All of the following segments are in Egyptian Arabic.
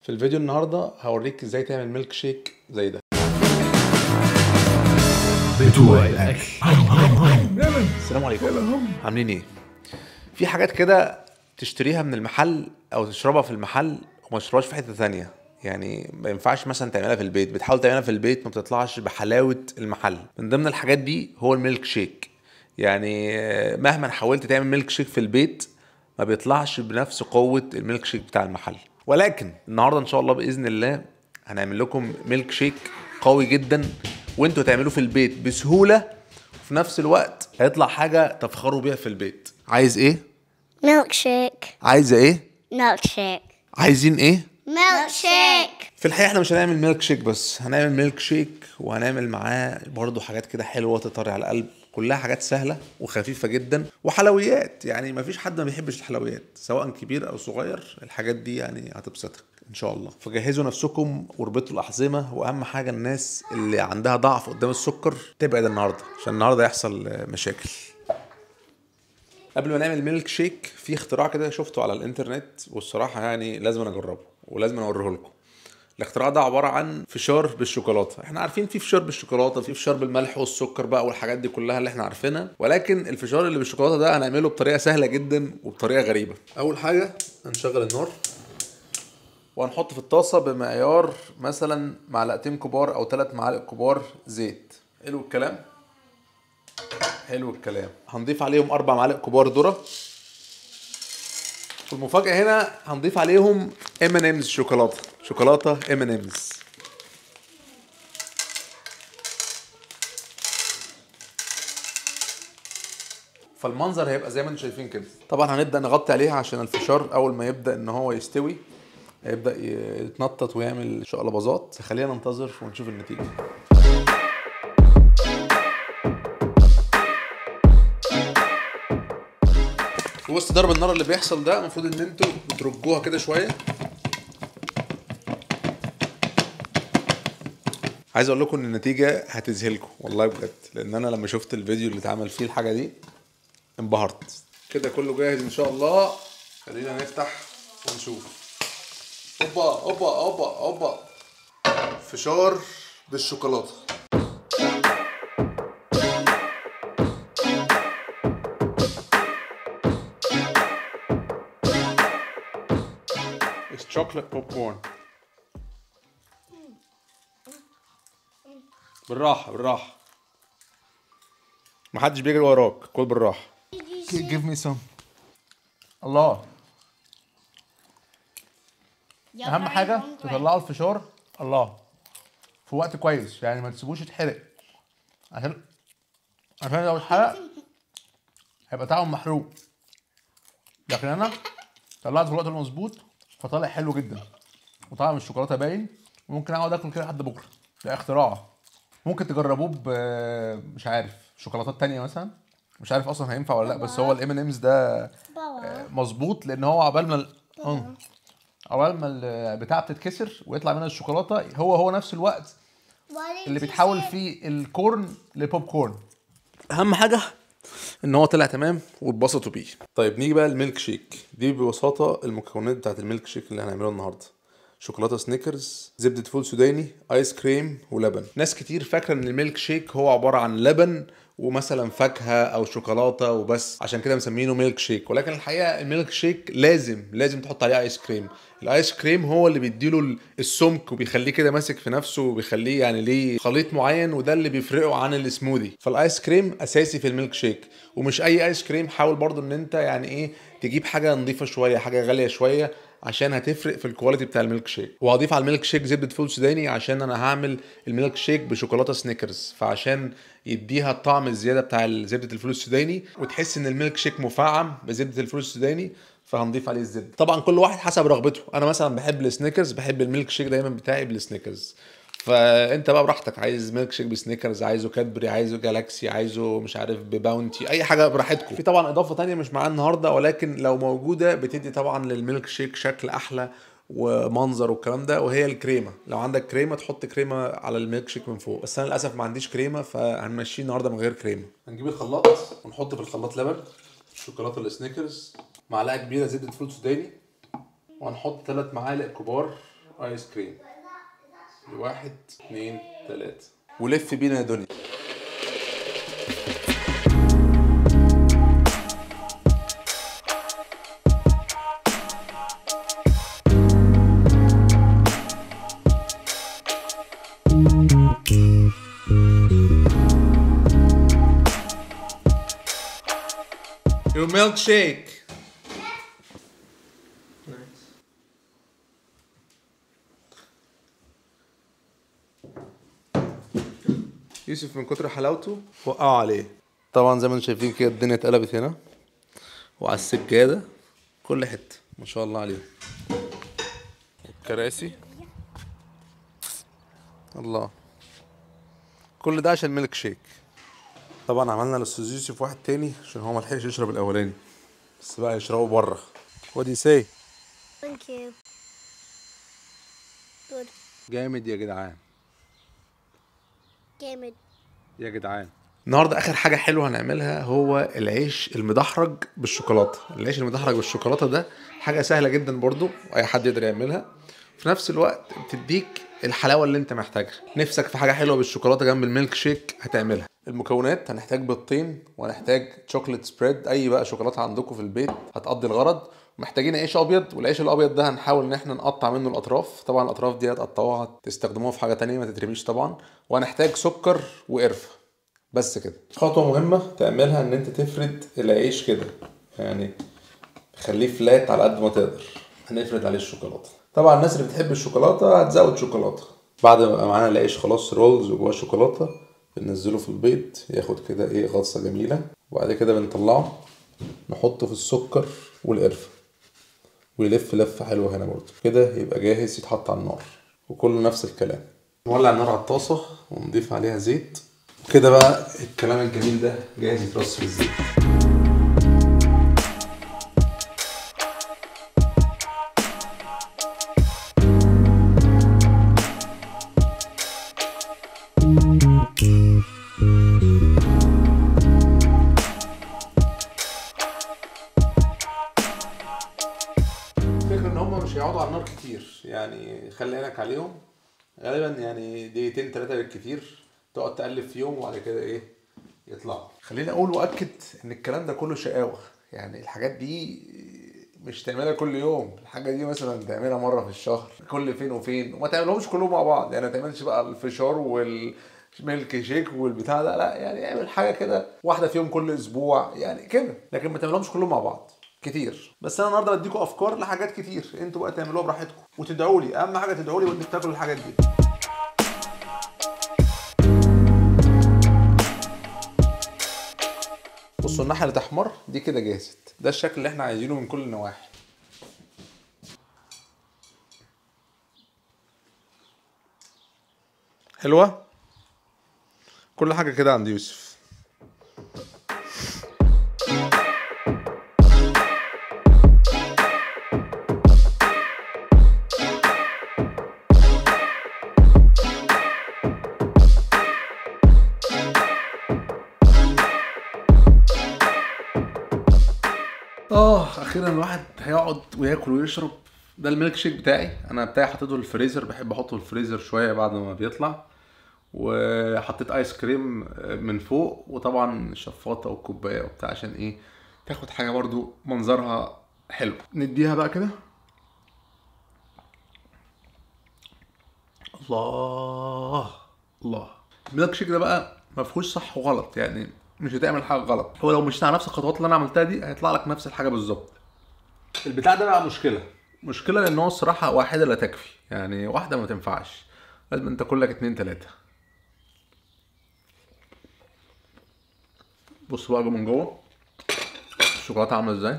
في الفيديو النهارده هوريك ازاي تعمل ميلك شيك زي ده بتوع الاكل السلام عليكم عاملين ايه في حاجات كده تشتريها من المحل او تشربها في المحل وما تشربهاش في حته ثانيه يعني ما ينفعش مثلا تعملها في البيت بتحاول تعملها في البيت ما بتطلعش بحلاوه المحل من ضمن الحاجات دي هو الميلك شيك يعني آه، مهما حاولت تعمل ميلك شيك في البيت ما بيطلعش بنفس قوه الميلك شيك بتاع المحل ولكن النهارده ان شاء الله باذن الله هنعمل لكم ميلك شيك قوي جدا وانتوا تعملوه في البيت بسهوله وفي نفس الوقت هيطلع حاجه تفخروا بيها في البيت عايز ايه Milkshake. عايزه ايه Milkshake. عايزين ايه Milkshake. في الحقيقه احنا مش هنعمل ميلك شيك بس هنعمل ميلك شيك وهنعمل معاه برضو حاجات كده حلوه تطري على القلب كلها حاجات سهله وخفيفه جدا وحلويات يعني ما فيش حد ما بيحبش الحلويات سواء كبير او صغير الحاجات دي يعني هتبسطك ان شاء الله فجهزوا نفسكم واربطوا الاحزمه واهم حاجه الناس اللي عندها ضعف قدام السكر تبعد النهارده عشان النهارده يحصل آه، مشاكل قبل ما نعمل ميلك شيك في اختراع كده شفته على الانترنت والصراحه يعني لازم اجربه ولازم اوريه لكم الاختراع ده عباره عن فشار بالشوكولاته احنا عارفين في فشار بالشوكولاته في فشار بالملح والسكر بقى والحاجات دي كلها اللي احنا عارفينها ولكن الفشار اللي بالشوكولاته ده هنعمله بطريقه سهله جدا وبطريقه غريبه اول حاجه هنشغل النار وهنحط في الطاسه بمعيار مثلا معلقتين كبار او ثلاث معالق كبار زيت حلو الكلام حلو الكلام هنضيف عليهم اربع معالق كبار ذره والمفاجاه هنا هنضيف عليهم ام ان امز شوكولاته شوكولاته ام ان امز فالمنظر هيبقى زي ما انتم شايفين كده طبعا هنبدا نغطي عليها عشان الفشار اول ما يبدا ان هو يستوي هيبدا يتنطط ويعمل شقلباظات خلينا ننتظر ونشوف النتيجه في وسط ضرب النار اللي بيحصل ده المفروض ان انتوا بترجوها كده شويه عايز اقول لكم ان النتيجه هتذهلكم والله بجد لان انا لما شفت الفيديو اللي اتعمل فيه الحاجه دي انبهرت كده كله جاهز ان شاء الله خلينا نفتح ونشوف اوبا اوبا اوبا اوبا فشار بالشوكولاته It's chocolate popcorn. بالراحة بالراحة محدش بيجري وراك كل بالراحة Give me some الله أهم حاجة تطلعوا الفشار الله في وقت كويس يعني ما تسيبوش يتحرق عشان عشان لو اتحرق هيبقى طعمه محروق لكن انا طلعت في الوقت المظبوط فطالع حلو جدا وطعم الشوكولاته باين ممكن اقعد اكل كده لحد بكره ده اختراع ممكن تجربوه ب مش عارف شوكولاتات تانية مثلا مش عارف اصلا هينفع ولا لا بس هو الام ان امز ده آه، مظبوط لان هو عبال ما ال- آه. عبال ما البتاع بتتكسر ويطلع منها الشوكولاته هو هو نفس الوقت اللي بيتحول فيه الكورن لبوب كورن اهم حاجه ان هو طلع تمام واتبسطوا بيه طيب نيجي بقى الميلك شيك دي ببساطه المكونات بتاعت الميلك شيك اللي هنعمله النهارده شوكولاته سنيكرز زبده فول سوداني ايس كريم ولبن ناس كتير فاكره ان الميلك شيك هو عباره عن لبن ومثلا فاكهه او شوكولاته وبس عشان كده مسمينه ميلك شيك ولكن الحقيقه الميلك شيك لازم لازم تحط عليه ايس كريم الايس كريم هو اللي بيديله ال- السمك وبيخليه كده ماسك في نفسه وبيخليه يعني ليه خليط معين وده اللي بيفرقه عن السموذي فالايس كريم اساسي في الميلك شيك ومش اي ايس كريم حاول برضو ان انت يعني ايه تجيب حاجه نظيفه شويه حاجه غاليه شويه عشان هتفرق في الكواليتي بتاع الميلك شيك وهضيف على الميلك شيك زبده فول سوداني عشان انا هعمل الميلك شيك بشوكولاته سنيكرز فعشان يديها الطعم الزياده بتاع زبده الفول السوداني وتحس ان الميلك شيك مفعم بزبده الفول السوداني فهنضيف عليه الزبده طبعا كل واحد حسب رغبته انا مثلا بحب السنيكرز بحب الميلك شيك دايما بتاعي بالسنيكرز فانت بقى براحتك عايز ميلك شيك بسنيكرز عايزه كادبري عايزه جالاكسي عايزه مش عارف بباونتي اي حاجه براحتكم في طبعا اضافه تانية مش معانا النهارده ولكن لو موجوده بتدي طبعا للميلك شيك شكل احلى ومنظر والكلام ده وهي الكريمه لو عندك كريمه تحط كريمه على الميلك شيك من فوق بس انا للاسف ما عنديش كريمه فهنمشيه النهارده من غير كريمه هنجيب الخلاط ونحط في الخلاط لبن شوكولاته السنيكرز معلقه كبيره زبده فول سوداني وهنحط ثلاث معالق كبار ايس كريم واحد اتنين تلاتة ولف بينا يا دنيا Your milkshake. يوسف من كتر حلاوته وقعوا عليه طبعا زي ما انتم شايفين كده الدنيا اتقلبت هنا وعلى السجادة كل حتة ما شاء الله عليهم الكراسي الله كل ده عشان ميلك شيك طبعا عملنا للاستاذ يوسف واحد تاني عشان هو ملحقش يشرب الاولاني بس بقى يشربه بره what do you say Thank you. Good. جامد يا جدعان Gamid. يا جدعان النهارده اخر حاجه حلوه هنعملها هو العيش المدحرج بالشوكولاته العيش المدحرج بالشوكولاته ده حاجه سهله جدا برضو اي حد يقدر يعملها في نفس الوقت بتديك الحلاوه اللي انت محتاجها نفسك في حاجه حلوه بالشوكولاته جنب الميلك شيك هتعملها المكونات هنحتاج بيضتين وهنحتاج شوكليت سبريد اي بقى شوكولاته عندكم في البيت هتقضي الغرض محتاجين عيش ابيض والعيش الابيض ده هنحاول ان احنا نقطع منه الاطراف طبعا الاطراف دي هتقطعوها تستخدموها في حاجه تانية ما تترميش طبعا وهنحتاج سكر وقرفه بس كده خطوه مهمه تعملها ان انت تفرد العيش كده يعني خليه فلات على قد ما تقدر هنفرد عليه الشوكولاته طبعا الناس اللي بتحب الشوكولاته هتزود شوكولاته بعد ما يبقى معانا العيش خلاص رولز وجواه شوكولاته بننزله في البيض ياخد كده ايه غطسه جميله وبعد كده بنطلعه نحطه في السكر والقرفه ويلف لفه حلوه هنا برضه كده يبقى جاهز يتحط على النار وكله نفس الكلام نولع النار على الطاسه ونضيف عليها زيت كده بقى الكلام الجميل ده جاهز يترص في الزيت الفكرة ان هم مش هيقعدوا على النار كتير يعني خلي عينك عليهم غالبا يعني دقيقتين ثلاثة بالكتير تقعد تقلب فيهم وبعد كده ايه يطلعوا خليني اقول واكد ان الكلام ده كله شقاوة يعني الحاجات دي مش تعملها كل يوم الحاجة دي مثلا تعملها مرة في الشهر كل فين وفين وما تعملهمش كلهم مع بعض يعني ما تعملش بقى الفشار وال ميلك شيك والبتاع ده لا يعني اعمل حاجه كده واحده فيهم كل اسبوع يعني كده لكن ما تعملهمش كلهم مع بعض كتير بس انا النهارده بديكم افكار لحاجات كتير انتوا بقى تعملوها براحتكم وتدعوا لي اهم حاجه تدعوا لي وانتوا بتاكلوا الحاجات دي بصوا الناحيه اللي تحمر دي كده جاهزت ده الشكل اللي احنا عايزينه من كل النواحي حلوه كل حاجه كده عند يوسف اه اخيرا الواحد هيقعد وياكل ويشرب ده الميلك شيك بتاعي انا بتاعي حطيته في الفريزر بحب احطه في الفريزر شويه بعد ما بيطلع وحطيت ايس كريم من فوق وطبعا الشفاطه والكوبايه وبتاع عشان ايه تاخد حاجه برضو منظرها حلو نديها بقى كده الله الله الميلك شيك ده بقى ما فيهوش صح وغلط يعني مش هتعمل حاجه غلط هو لو مشيت على نفس الخطوات اللي انا عملتها دي هيطلع لك نفس الحاجه بالظبط البتاع ده بقى مشكله مشكله لان هو الصراحه واحده لا تكفي يعني واحده ما تنفعش لازم انت كلك اتنين تلاته بص بقى من جوه الشوكولاته عامله ازاي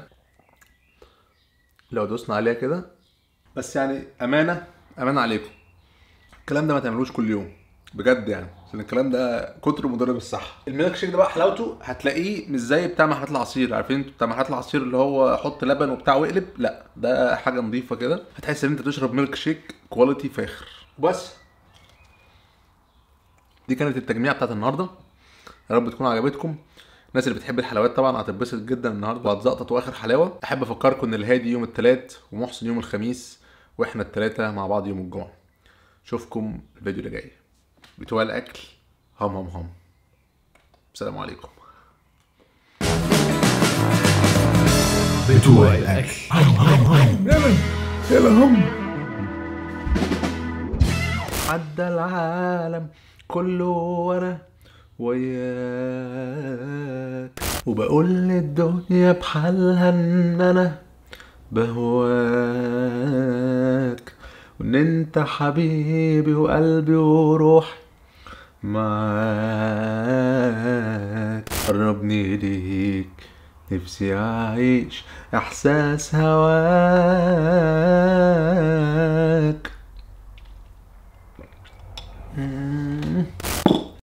لو دوسنا عليها كده بس يعني امانه امانه عليكم الكلام ده ما تعملوش كل يوم بجد يعني عشان الكلام ده كتر مضر بالصحه الميلك شيك ده بقى حلاوته هتلاقيه مش زي بتاع محلات العصير عارفين انتوا بتاع محلات العصير اللي هو حط لبن وبتاع واقلب لا ده حاجه نظيفه كده هتحس ان انت بتشرب ميلك شيك كواليتي فاخر بس دي كانت التجميع بتاعت النهارده يا رب تكون عجبتكم الناس اللي بتحب الحلويات طبعا هتتبسط جدا النهارده وهتزقطط واخر حلاوه احب افكركم ان الهادي يوم الثلاث ومحسن يوم الخميس واحنا التلاتة مع بعض يوم الجمعة اشوفكم الفيديو اللي جاي بتوع الاكل هم هم هم السلام عليكم بتوع الأكل يلا هم عدى العالم كله وانا وياك وبقول للدنيا بحالها ان انا بهواك وان انت حبيبي وقلبي وروحي معاك قربني ليك نفسي أعيش إحساس هواك